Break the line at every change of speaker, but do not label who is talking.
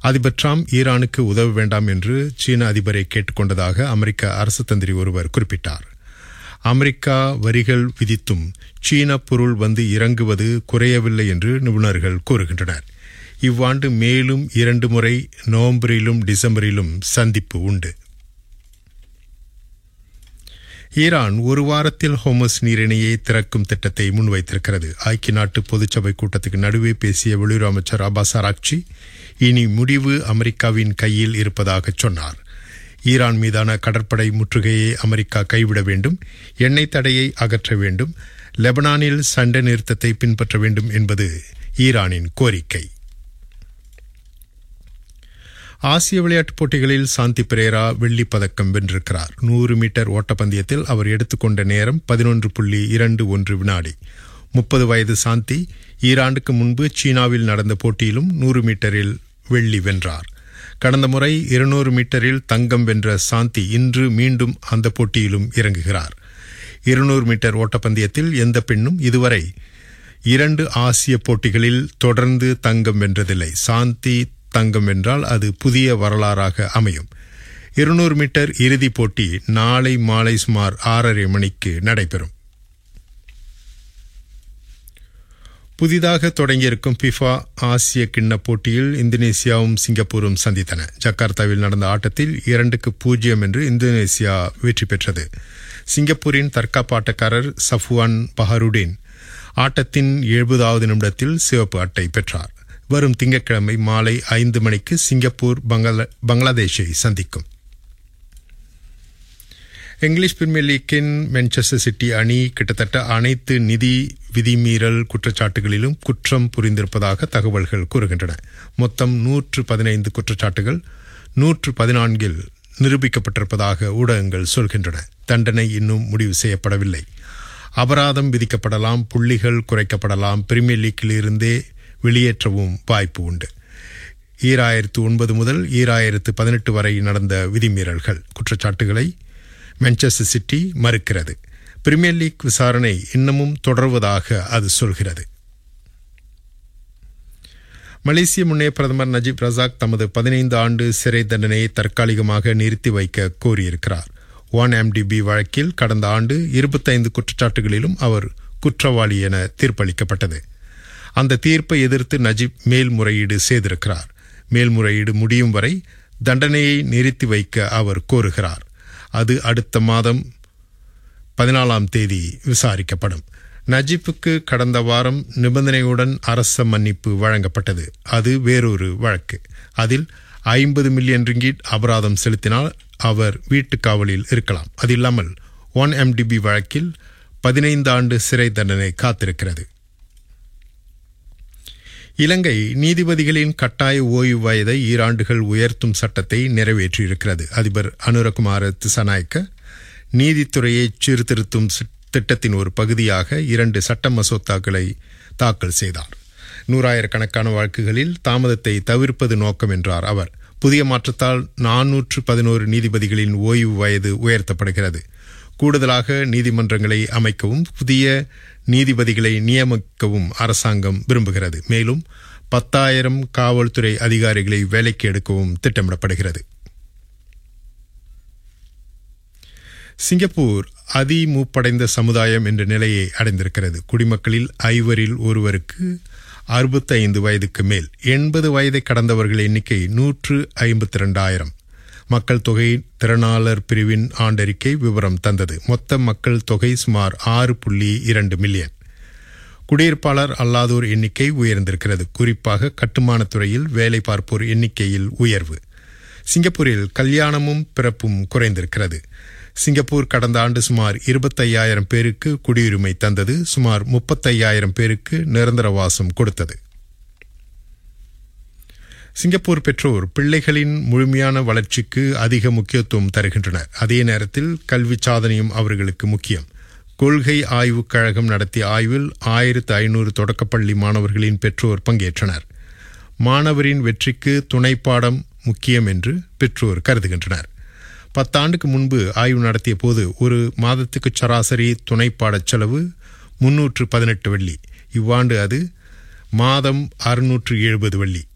அதிபர் டிரம்ப் ஈரானுக்கு உதவ வேண்டாம் என்று சீன அதிபரை கேட்டுக்கொண்டதாக அமெரிக்க அரசு தந்திரி ஒருவர் குறிப்பிட்டார் அமெரிக்கா வரிகள் விதித்தும் சீன பொருள் வந்து இறங்குவது குறையவில்லை என்று நிபுணர்கள் கூறுகின்றனர் இவ்வாண்டு மேலும் இரண்டு முறை நவம்பரிலும் டிசம்பரிலும் சந்திப்பு உண்டு ஈரான் ஒரு வாரத்தில் ஹோமஸ் நீரிணையை திறக்கும் திட்டத்தை முன்வைத்திருக்கிறது ஐக்கிய நாட்டு பொதுச்சபை கூட்டத்துக்கு நடுவே பேசிய வெளியுறவு அமைச்சர் அப்பாஸ் அராக்சி இனி முடிவு அமெரிக்காவின் கையில் இருப்பதாக சொன்னார் ஈரான் மீதான கடற்படை முற்றுகையை அமெரிக்கா கைவிட வேண்டும் எண்ணெய் தடையை அகற்ற வேண்டும் லெபனானில் சண்டை நிறுத்தத்தை பின்பற்ற வேண்டும் என்பது ஈரானின் கோரிக்கை ஆசிய விளையாட்டுப் போட்டிகளில் சாந்தி பிரேரா வெள்ளிப் பதக்கம் வென்றிருக்கிறார் நூறு மீட்டர் ஓட்டப்பந்தயத்தில் அவர் எடுத்துக்கொண்ட நேரம் பதினொன்று புள்ளி இரண்டு ஒன்று வினாடி முப்பது வயது சாந்தி ஈராண்டுக்கு முன்பு சீனாவில் நடந்த போட்டியிலும் நூறு மீட்டரில் வெள்ளி வென்றார் கடந்த முறை இருநூறு மீட்டரில் தங்கம் வென்ற சாந்தி இன்று மீண்டும் அந்த போட்டியிலும் இறங்குகிறார் இருநூறு மீட்டர் ஓட்டப்பந்தயத்தில் எந்த பெண்ணும் இதுவரை இரண்டு ஆசிய போட்டிகளில் தொடர்ந்து தங்கம் வென்றதில்லை சாந்தி தங்கம் வென்றால் அது புதிய வரலாறாக அமையும் இருநூறு மீட்டர் இறுதிப் போட்டி நாளை மாலை சுமார் ஆறரை மணிக்கு நடைபெறும் புதிதாக தொடங்கியிருக்கும் பிஃபா ஆசிய கிண்ண போட்டியில் இந்தோனேசியாவும் சிங்கப்பூரும் சந்தித்தன ஜக்கார்த்தாவில் நடந்த ஆட்டத்தில் இரண்டுக்கு பூஜ்ஜியம் என்று இந்தோனேசியா வெற்றி பெற்றது சிங்கப்பூரின் தற்காப்பு ஆட்டக்காரர் சஃப்வான் பஹருடீன் ஆட்டத்தின் எழுபதாவது நிமிடத்தில் சிவப்பு அட்டை பெற்றார் வரும் திங்கட்கிழமை மாலை ஐந்து மணிக்கு சிங்கப்பூர் பங்களாதேஷை சந்திக்கும் இங்கிலீஷ் பிரீமியர் லீக்கின் மான்செஸ்டர் சிட்டி அணி கிட்டத்தட்ட அனைத்து நிதி விதிமீறல் குற்றச்சாட்டுகளிலும் குற்றம் புரிந்திருப்பதாக தகவல்கள் கூறுகின்றன மொத்தம் நூற்று பதினைந்து குற்றச்சாட்டுகள் நூற்று பதினான்கில் நிரூபிக்கப்பட்டிருப்பதாக ஊடகங்கள் சொல்கின்றன தண்டனை இன்னும் முடிவு செய்யப்படவில்லை அபராதம் விதிக்கப்படலாம் புள்ளிகள் குறைக்கப்படலாம் பிரீமியர் லீக்கில் இருந்தே வெளியேற்றவும் வாய்ப்பு உண்டு ஈராயிரத்து ஒன்பது முதல் ஈராயிரத்து பதினெட்டு வரை நடந்த விதிமீறல்கள் குற்றச்சாட்டுகளை மான்செஸ்டர் சிட்டி மறுக்கிறது பிரீமியர் லீக் விசாரணை இன்னமும் தொடர்வதாக அது சொல்கிறது மலேசிய முன்னைய பிரதமர் நஜீப் ரசாக் தமது பதினைந்து ஆண்டு சிறை தண்டனையை தற்காலிகமாக நிறுத்தி வைக்க கோரியிருக்கிறார் ஒன் எம்டிபி வழக்கில் கடந்த ஆண்டு இருபத்தைந்து குற்றச்சாட்டுகளிலும் அவர் குற்றவாளி என தீர்ப்பளிக்கப்பட்டது அந்த தீர்ப்பை எதிர்த்து நஜீப் மேல்முறையீடு செய்திருக்கிறார் மேல்முறையீடு முடியும் வரை தண்டனையை நிறுத்தி வைக்க அவர் கோருகிறார் அது அடுத்த மாதம் பதினாலாம் தேதி விசாரிக்கப்படும் நஜீப்புக்கு கடந்த வாரம் நிபந்தனையுடன் அரச மன்னிப்பு வழங்கப்பட்டது அது வேறொரு வழக்கு அதில் ஐம்பது மில்லியன் ரிங்கிட் அபராதம் செலுத்தினால் அவர் வீட்டுக் காவலில் இருக்கலாம் அது இல்லாமல் ஒன் எம்டிபி வழக்கில் பதினைந்து ஆண்டு சிறை தண்டனை காத்திருக்கிறது இலங்கை நீதிபதிகளின் கட்டாய ஓய்வு வயதை ஈராண்டுகள் உயர்த்தும் சட்டத்தை நிறைவேற்றியிருக்கிறது அதிபர் அனுரகுமார திசாநாயக்க நீதித்துறையை சீர்திருத்தும் திட்டத்தின் ஒரு பகுதியாக இரண்டு சட்ட மசோதாக்களை தாக்கல் செய்தார் நூறாயிரக்கணக்கான வழக்குகளில் தாமதத்தை தவிர்ப்பது நோக்கம் என்றார் அவர் புதிய மாற்றத்தால் நானூற்று பதினோரு நீதிபதிகளின் ஓய்வு வயது உயர்த்தப்படுகிறது கூடுதலாக நீதிமன்றங்களை அமைக்கவும் புதிய நீதிபதிகளை நியமிக்கவும் அரசாங்கம் விரும்புகிறது மேலும் பத்தாயிரம் காவல்துறை அதிகாரிகளை வேலைக்கு எடுக்கவும் திட்டமிடப்படுகிறது சிங்கப்பூர் அதிமூப்படைந்த சமுதாயம் என்ற நிலையை அடைந்திருக்கிறது குடிமக்களில் ஐவரில் ஒருவருக்கு அறுபத்தி ஐந்து வயதுக்கு மேல் எண்பது வயதை கடந்தவர்கள் எண்ணிக்கை நூற்று ஐம்பத்தி இரண்டாயிரம் மக்கள் தொகை திறனாளர் பிரிவின் ஆண்டறிக்கை விவரம் தந்தது மொத்த மக்கள் தொகை சுமார் ஆறு புள்ளி இரண்டு மில்லியன் குடியிருப்பாளர் அல்லாதோர் எண்ணிக்கை உயர்ந்திருக்கிறது குறிப்பாக கட்டுமானத் துறையில் வேலை பார்ப்போர் எண்ணிக்கையில் உயர்வு சிங்கப்பூரில் கல்யாணமும் பிறப்பும் குறைந்திருக்கிறது சிங்கப்பூர் கடந்த ஆண்டு சுமார் இருபத்தையாயிரம் பேருக்கு குடியுரிமை தந்தது சுமார் முப்பத்தையாயிரம் பேருக்கு நிரந்தர வாசம் கொடுத்தது சிங்கப்பூர் பெற்றோர் பிள்ளைகளின் முழுமையான வளர்ச்சிக்கு அதிக முக்கியத்துவம் தருகின்றனர் அதே நேரத்தில் கல்வி சாதனையும் அவர்களுக்கு முக்கியம் கொள்கை ஆய்வுக் கழகம் நடத்திய ஆய்வில் ஆயிரத்து ஐநூறு தொடக்கப்பள்ளி மாணவர்களின் பெற்றோர் பங்கேற்றனர் மாணவரின் வெற்றிக்கு துணைப்பாடம் முக்கியம் என்று பெற்றோர் கருதுகின்றனர் பத்தாண்டுக்கு முன்பு ஆய்வு நடத்திய போது ஒரு மாதத்துக்கு சராசரி துணைப்பாடச் செலவு முன்னூற்று பதினெட்டு வெள்ளி இவ்வாண்டு அது மாதம் அறுநூற்று எழுபது வெள்ளி